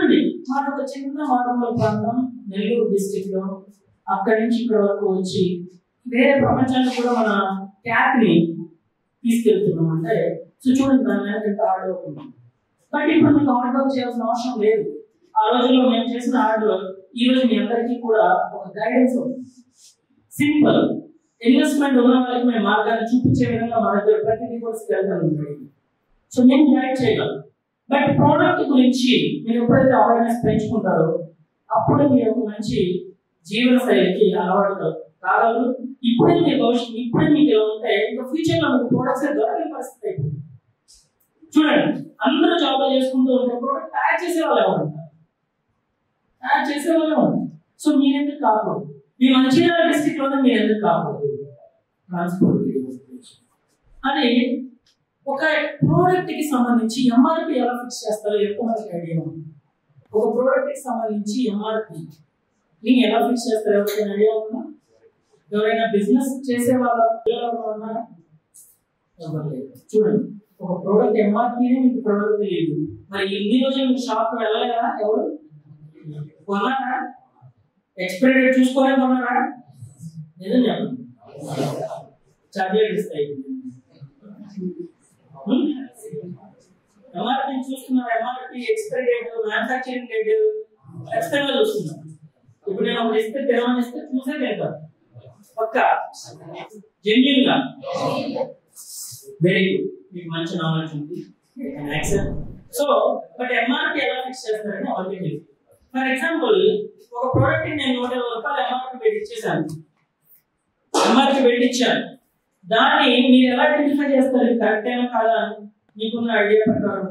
చూడండి మాది ఒక చిన్న మారుమూల ప్రాంతం నెల్లూరు డిస్టిక్ లో అక్కడి నుంచి ఇక్కడ వరకు వచ్చి వేరే ప్రపంచానికి కూడా మన ఖ్యాతిని తీసుకెళ్తున్నాం అంటే సో చూడండి దాని మీద ఎంత హార్డ్ వర్క్ ఉంది బట్ ఇప్పుడు మీకు హార్డ్ వర్క్ చేయాల్సిన అవసరం లేదు ఆ రోజుల్లో మేము చేసిన హార్డ్ వర్క్ ఈ రోజు మీ అందరికీ కూడా ఒక గైడెన్స్ ఉంది సింపుల్ ఇన్వెస్ట్మెంట్ ఉన్న వాళ్ళకి మేము మార్గాన్ని చూపించే విధంగా మన దగ్గర ప్రతిదీ కూడా స్కెల్టన్ ఉంది సో మేము గైడ్ చేయగలం బట్ ప్రోడక్ట్ గురించి మీరు ఎప్పుడైతే అవేర్నెస్ పెంచుకుంటారో అప్పుడే మీరు ఒక మంచి జీవన శైలికి అలవాటు కాగలరు ఇప్పుడే మీరు భవిష్యత్తు ఇప్పుడే మీకు ఇలా ఉంటే ఇంకా ఫ్యూచర్ లో మీకు ప్రోడక్ట్స్ దొరకని పరిస్థితి అయిపోతుంది చూడండి అందరూ జాబ్ చేసుకుంటూ ఉంటే ప్రోడక్ట్ తయారు చేసే వాళ్ళు ఎవరు ఉంటారు తయారు చేసే వాళ్ళే ఉంటారు సో మీరు ఎందుకు కాకూడదు మీ మంచిర్యాల డిస్టిక్ లోనే మీరు ఎందుకు కాకూడదు ట్రాన్స్పోర్ట్ అని ఒక ప్రోడక్ట్ కి సంబంధించి ఎంఆర్పి ఎలా ఫిక్స్ చేస్తారో ఎంతమందికి ఐడియా ఉంది ఒక ప్రోడక్ట్ కి సంబంధించి ఎంఆర్పి ని ఎలా ఫిక్స్ చేస్తారో ఎవరికైనా ఐడియా ఉందా ఎవరైనా బిజినెస్ చేసే వాళ్ళ పిల్లలు ఎవరైనా ఉన్నారా ఎవరు లేరు. చూడండి ఒక ప్రోడక్ట్ ఎంఆర్పీనే మీకు ప్రోడక్ట్ తెలియదు మరి ఇన్ని రోజులు మీకు షాప్ వెళ్ళలేదా ఎవరు కొన్నారా ఎక్స్పైరీ డేట్ చూసుకొని కొన్నారా నిజం చెప్పండి చాక్లెట్ ఇస్తాయి ఎంఆర్పీ చూస్తున్నారు MRP expiry date manufacturing date ఖచ్చితంగా చూస్తున్నారు ఇప్పుడు నేను ఒకటి ఇస్తే తెరవని ఇస్తే చూసే తింటాను పక్క జెన్యున్ గా వెరీ గుడ్ మీకు మంచి నాలెడ్జ్ ఉంది యాక్సెప్ట్ సో బట్ ఎంఆర్పి ఎలా ఫిక్స్ చేస్తారని వాళ్ళకి తెలియదు ఫర్ ఎగ్జాంపుల్ ఒక ప్రోడక్ట్ నేను నూట ఇరవై రూపాయలు ఎంఆర్పి పెట్టి ఇచ్చేసాను ఎంఆర్పి పెట్టి ఇచ్చాను దాన్ని మీరు ఎలా ఐడెంటిఫై చేస్తారు ఇది కరెక్ట్ అయినా కాదా అని మీకున్న ఐడియా ప్రకారం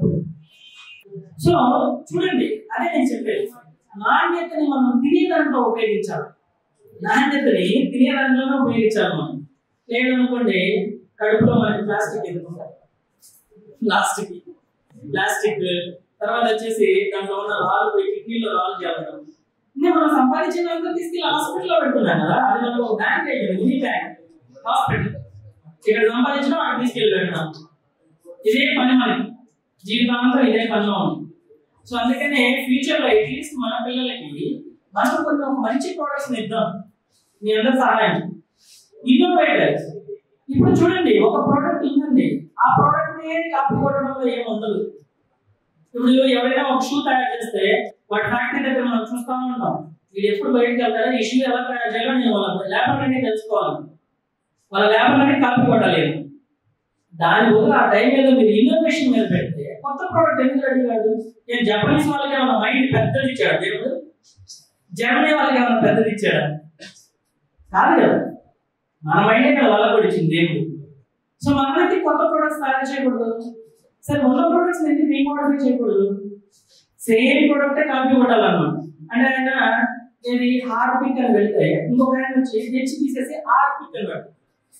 సో చూడండి అదే నేను చెప్పేది నాణ్యతని మనం తినే దాంట్లో ఉపయోగించాలి నాణ్యతని తినే దాంట్లోనే ఉపయోగించాలి మనం లేదనుకోండి కడుపులో మనకి ప్లాస్టిక్ ఎందుకుంటాయి ప్లాస్టిక్ ప్లాస్టిక్ తర్వాత వచ్చేసి దాంట్లో ఉన్న రాళ్ళు పోయి కిడ్నీలో రాళ్ళు చేరడం ఇంకా మనం సంపాదించిన దాంట్లో తీసుకెళ్ళి హాస్పిటల్లో పెడుతున్నాం కదా అది మనకు ఒక బ్యాంక్ అయిపోయింది మినీ బ్యాంక్ హాస్పిటల్ ఇక్కడ సంపాదించడం అక్కడ తీసుకెళ్ళి పెట్టడం ఇదే పని మనకి జీవితాంతం ఇదే పనిలో ఉంది సో అందుకనే ఫ్యూచర్ లో అట్లీస్ట్ మన పిల్లలకి మనం కొన్ని ఒక మంచి ప్రొడక్ట్స్ ఇద్దాం మీ అందరి సహాయం ఇన్నోవేటర్స్ ఇప్పుడు చూడండి ఒక ప్రోడక్ట్ ఉందండి ఆ ప్రోడక్ట్ ని కాపీ కొట్టడంలో ఏం ఉండదు ఇప్పుడు ఎవరైనా ఒక షూ తయారు చేస్తే వాటి ఫ్యాక్టరీ దగ్గర మనం చూస్తా ఉంటాం వీడు ఎప్పుడు బయటకు వెళ్తారో ఈ షూ ఎలా తయారు చేయాలో నేను వాళ్ళ లేబర్ అనేది తెలుసుకోవాలి వాళ్ళ లేబర్ అనేది కాపీ కొట్టాలి దాని బదులు ఆ టైం మీద మీరు ఇన్నోవేషన్ మీద పెడితే కొత్త ప్రోడక్ట్ ఎందుకు రెడీ కాదు నేను జపనీస్ వాళ్ళకి ఏమైనా మైండ్ పెద్దది ఇచ్చాడు దేవుడు జర్మనీ వాళ్ళకి ఏమైనా పెద్దది ఇచ్చాడా కాదు కదా మన మైండ్ ఇక్కడ వాళ్ళ కూడా ఇచ్చింది దేవుడు సో మనకి కొత్త ప్రొడక్ట్స్ తయారు చేయకూడదు సరే ఉన్న ప్రొడక్ట్స్ ఎందుకు రీమోడిఫై చేయకూడదు సేమ్ ప్రొడక్ట్ కాపీ కొట్టాలన్నమాట అంటే ఆయన ఇది హార్పిక్ అని వెళ్తే ఇంకొక ఆయన వచ్చి హెచ్ తీసేసి హార్పిక్ అని పెడతాడు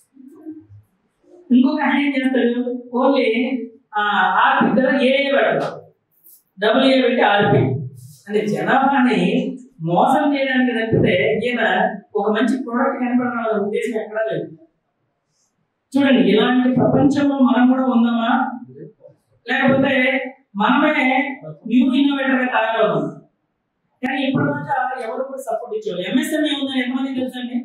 ఇంకొక ఆయన ఏం చేస్తాడు ఓన్లీ హార్పిక్ కదా ఏ పెడతాడు డబుల్ ఏ పెట్టి ఆర్పి అంటే జనాభాని మోసం చేయడానికి తప్పితే ఈయన ఒక మంచి ప్రోడక్ట్ కనపడాలన్న ఉద్దేశం ఎక్కడా లేదు చూడండి ఇలాంటి ప్రపంచంలో మనం కూడా ఉందామా లేకపోతే మనమే న్యూ ఇన్నోవేటర్ గా తయారవుతాం కానీ ఇప్పుడు దాకా ఎవరు కూడా సపోర్ట్ ఇచ్చేవాళ్ళు ఎంఎస్ఎంఏ ఉందని ఎంతమంది తెలుసండి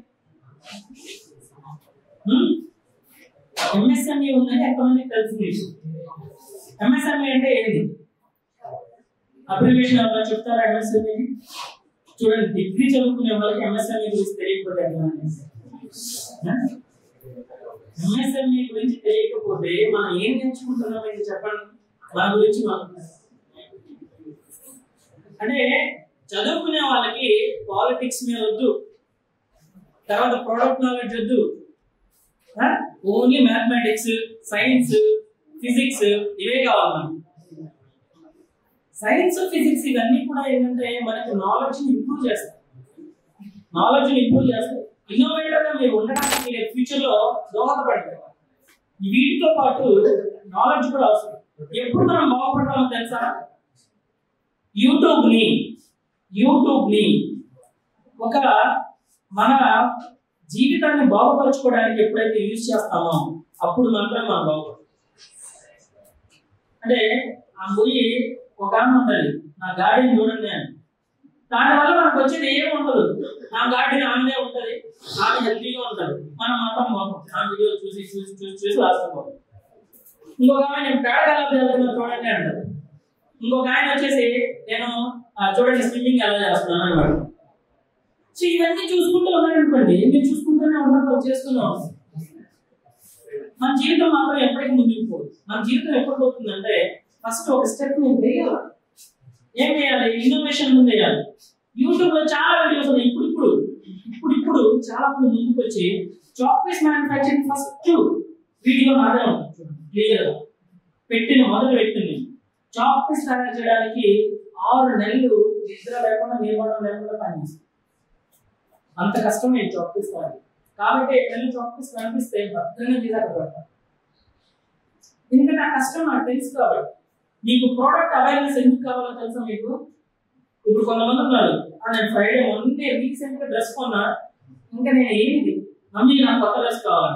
ఎంఎస్ఎంఏ ఉందని ఎంతమందికి తెలిసింది ఎంఎస్ఎంఏ అంటే ఏంటి అబ్రివేషన్ ఏమన్నా చెప్తారా ఎంఎస్ఎంఏ చూడండి డిగ్రీ చదువుకునే వాళ్ళకి ఎంఎస్ఎంఈ గురించి తెలియకపోతే ఎంఎస్ఎంఈ గురించి తెలియకపోతే మనం ఏం నేర్చుకుంటున్నాం ఇది చెప్పండి మన గురించి మనం అంటే చదువుకునే వాళ్ళకి పాలిటిక్స్ మీద వద్దు తర్వాత ప్రోడక్ట్ నాలెడ్జ్ వద్దు ఓన్లీ మ్యాథమెటిక్స్ సైన్స్ ఫిజిక్స్ ఇవే కావాలి మనకి సైన్స్ ఫిజిక్స్ ఇవన్నీ కూడా ఏంటంటే మనకి నాలెడ్జ్ ని ఇంప్రూవ్ చేస్తాయి నాలెడ్జ్ ని ఇంప్రూవ్ చేస్తాయి ఇన్నోవేటర్ గా మీరు ఉండడానికి మీరు ఫ్యూచర్ లో దోహదపడతాయి వీటితో పాటు నాలెడ్జ్ కూడా అవసరం ఎప్పుడు మనం బాగుపడతామో తెలుసా యూట్యూబ్ ని యూట్యూబ్ ని ఒక మన జీవితాన్ని బాగుపరచుకోవడానికి ఎప్పుడైతే యూజ్ చేస్తామో అప్పుడు మాత్రమే మనం బాగుపడతాం అంటే ఆ పోయి ఒక ఆమె ఉండాలి నా గార్డెన్ చూడండి అని దానివల్ల మనకు వచ్చేది ఏం ఉండదు నా గార్డెన్ ఆమెనే ఉంటది ఆమె హెల్తీగా ఉంటారు మనం మాత్రం పోతాం ఆ వీడియో చూసి చూసి చూసి చూసి రాసుకోవాలి ఇంకొక ఆమె నేను పేడ కలర్ చదువుతున్నా చూడండి అంటారు ఇంకొక ఆయన వచ్చేసి నేను ఆ, చూడండి స్విమ్మింగ్ ఎలా చేస్తున్నాను అన్నమాట సో ఇవన్నీ చూసుకుంటూ ఉన్నారనుకోండి మీరు చూసుకుంటూనే ఉండడం చేస్తున్నాం మన జీవితం మాత్రం ఎప్పటికీ ముందుకు పోదు మన జీవితం ఎప్పుడు పోతుందంటే ఫస్ట్ ఒక స్టెప్ నేను వేయాలి ఏం వేయాలి ఇన్నోవేషన్ ముందు వేయాలి యూట్యూబ్ లో చాలా వీడియోస్ ఉన్నాయి ఇప్పుడు ఇప్పుడు ఇప్పుడు ఇప్పుడు చాలా మంది ముందుకు వచ్చి చాక్లెట్స్ మ్యానుఫ్యాక్చరింగ్ ఫస్ట్ వీడియో నాదే ఉంటుంది క్లియర్ గా పెట్టిన మొదటి వ్యక్తిని చాక్లెట్స్ తయారు చేయడానికి ఆరు నెలలు నిద్ర లేకుండా నిర్మాణం లేకుండా పనిచేస్తాను అంత కష్టమే చాక్లెట్స్ తయారు కాబట్టి నెలలు చాక్లెట్స్ కనిపిస్తే భద్రంగా తీసాక ఎందుకంటే ఆ కష్టం నాకు తెలుసు కాబట్టి మీకు ప్రోడక్ట్ అవేర్నెస్ ఎందుకు కావాలో తెలుసా మీకు ఇప్పుడు కొంతమంది ఉన్నారు "ఆ, నేను ఫ్రైడే మొన్నే రీసెంట్ గా డ్రెస్ కొన్నా ఇంకా నేను ఏంటి మమ్మీ నాకు కొత్త డ్రెస్ కావాలి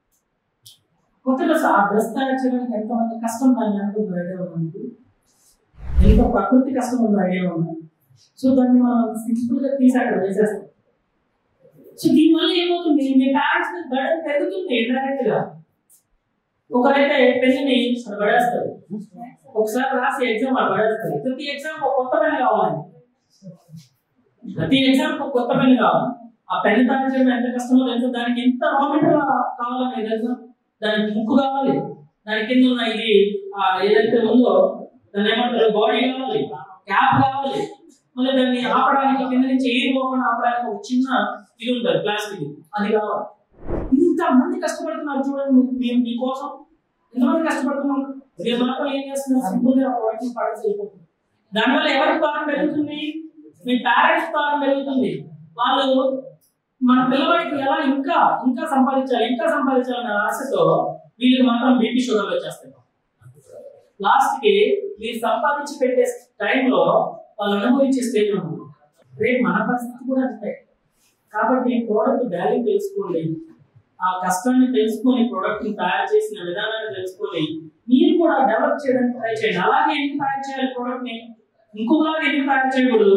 కొత్త డ్రెస్ ఆ డ్రెస్ తయారు చేయడానికి ఎంతమంది కష్టం దాన్ని అనుకుంది ఐడియా ఉందా మీకు ఎంత ప్రకృతి కష్టం ఉందో ఐడియా ఉందా సో దాన్ని మనం సింపుల్ గా తీసి అక్కడ వేసేస్తాం సో దీనివల్ల ఏమవుతుంది మీ ప్యారెంట్స్ మీద బర్డన్ పెరుగుతుంది ఇండైరెక్ట్ గా ఒకరైతే పెన్నుని అక్కడ పడేస్తారు ఒకసారి రాసి ఎగ్జామ్ అక్కడ పడేస్తారు ప్రతి ఎగ్జామ్ ఒక కొత్త పెన్ కావాలి ప్రతి ఎగ్జామ్ ఒక కొత్త పెన్ కావాలి ఆ పెన్ తయారు చేయడం ఎంత కష్టమో తెలుసు దానికి ఎంత రా మెటీరియల్ కావాలో మీకు తెలుసా దానికి ముక్కు కావాలి దాని కింద ఉన్న ఇది ఆ, ఏదైతే ఉందో దాన్ని ఏమంటారు బాడీ కావాలి క్యాప్ కావాలి మళ్ళీ దాన్ని ఆపడానికి కింద నుంచి ఎయిర్ పోకుండా ఆపడానికి ఒక చిన్న ఇది ఉంటుంది ప్లాస్టిక్ అది కావాలి ఇంత మంది కష్టపడుతున్నారు చూడండి మీ- మేము మీకోసం ఎంతమంది కష్టపడుతున్నాం మీరు మాత్రం ఏం చేస్తున్నారు సింపుల్ గా ప్రోడక్ట్ పడేసి వెళ్ళిపోతుంది దానివల్ల ఎవరికి భారం పెరుగుతుంది మీ పేరెంట్స్ భారం పెరుగుతుంది వాళ్ళు మన పిల్లవాడికి ఎలా ఇంకా ఇంకా సంపాదించాలి ఇంకా సంపాదించాలనే ఆశతో వీళ్ళకి మాత్రం బీపీ షుగర్లు వచ్చేస్తాయి లాస్ట్ కి మీరు సంపాదించి పెట్టే టైంలో వాళ్ళు అనుభవించే స్టేజ్ ఉంది రేపు మన పరిస్థితి కూడా అంతే కాబట్టి ప్రోడక్ట్ వాల్యూ తెలుసుకోండి ఆ కష్టాన్ని తెలుసుకొని ప్రోడక్ట్ ని తయారు చేసిన విధానాన్ని తెలుసుకొని మీరు కూడా డెవలప్ చేయడానికి ట్రై చేయండి అలాగే ఎందుకు తయారు చేయాలి ప్రోడక్ట్ ని ఇంకొకలాగా ఎందుకు తయారు చేయకూడదు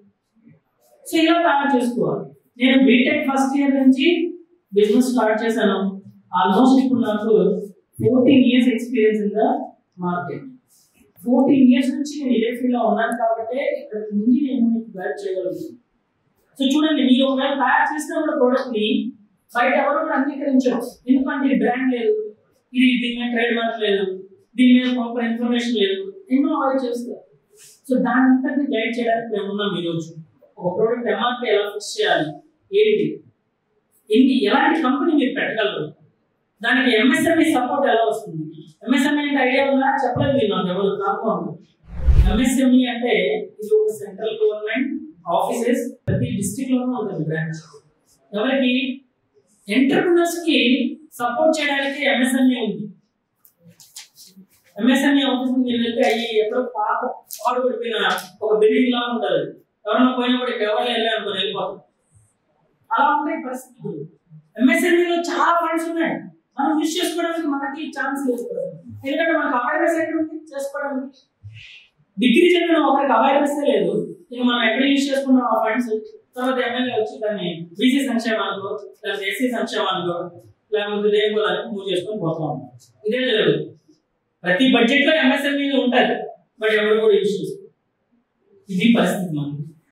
సో ఇలా తయారు చేసుకోవాలి నేను బీటెక్ ఫస్ట్ ఇయర్ నుంచి బిజినెస్ స్టార్ట్ చేశాను ఆల్మోస్ట్ ఇప్పుడు నాకు fourteen years experience in the market fourteen years నుంచి నేను ఇదే ఫీల్డ్ లో ఉన్నాను కాబట్టి ఇక్కడికి ముందు నేను మీకు గైడ్ చేయగలుగుతాను సో చూడండి మీరు ఒకవేళ తయారు చేసిన కూడా ప్రోడక్ట్ ని బయట ఎవరు కూడా అంగీకరించరు ఎందుకంటే ఇది బ్రాండ్ లేదు ఇది దీని మీద ట్రేడ్ మార్క్ లేదు దీని మీద ప్రాపర్ ఇన్ఫర్మేషన్ లేదు ఎన్నో వాళ్ళు చేస్తారు సో దాని అంతటిని గైడ్ చేయడానికి మేము ఉన్నాం ఈరోజు ఒక ప్రోడక్ట్ ఎంఆర్పీ ఎలా ఫిక్స్ చేయాలి ఏంటి ఎన్ని ఎలాంటి కంపెనీ మీరు పెట్టగలరు దానికి ఎంఎస్ఎంఈ సపోర్ట్ ఎలా వస్తుంది ఎంఎస్ఎంఈ అంటే ఐడియా ఉందా చెప్పలేదు మీరు నాకు ఎవరు కాకుండా ఎంఎస్ఎంఈ అంటే ఇది ఒక సెంట్రల్ గవర్నమెంట్ ఆఫీసెస్ ప్రతి డిస్ట్రిక్ట్ లోనూ ఉంటుంది బ్రాంచ్ ఎవరికి ఎంటర్ప్రినర్స్ కి సపోర్ట్ చేయడానికి ఎంఎస్ఎంఈ ఉంది ఎంఎస్ఎంఈ ఆఫీస్ మీరు వెళ్తే అయ్యి ఎక్కడో పాత పాడుపడిపోయిన ఒక బిల్డింగ్ లాగా ఉంటుంది ఎవరైనా పోయినప్పుడు ఇక్కడ ఎవరు వెళ్ళి అనుకుని వెళ్ళిపోతాం అలా ఉంటాయి పరిస్థితులు ఎంఎస్ఎంఈలో చాలా ఫండ్స్ ఉన్నాయి మనం యూజ్ చేసుకోవడానికి మనకి ఛాన్స్ లేదు ఎందుకంటే మనకు అవేర్నెస్ ఎక్కడ ఉంది చేసుకోవడానికి డిగ్రీ చదివిన ఒకరికి అవేర్నెస్ లేదు ఇక మనం ఎక్కడ యూజ్ చేసుకున్నాం ఆ ఫండ్స్ తర్వాత ఎమ్మెల్యే వచ్చి దాన్ని బీసీ సంక్షేమానికో లేకపోతే ఎస్సీ సంక్షేమానికో లేకపోతే దేనికో దానికి మూవ్ చేసుకొని పోతా ఉన్నాం ఇదే జరుగుతుంది ప్రతి బడ్జెట్ లో ఎంఎస్ఎంఈ ఉంటుంది బట్ ఎవరు కూడా యూజ్ చేసుకోరు ఇది పరిస్థితి మనకి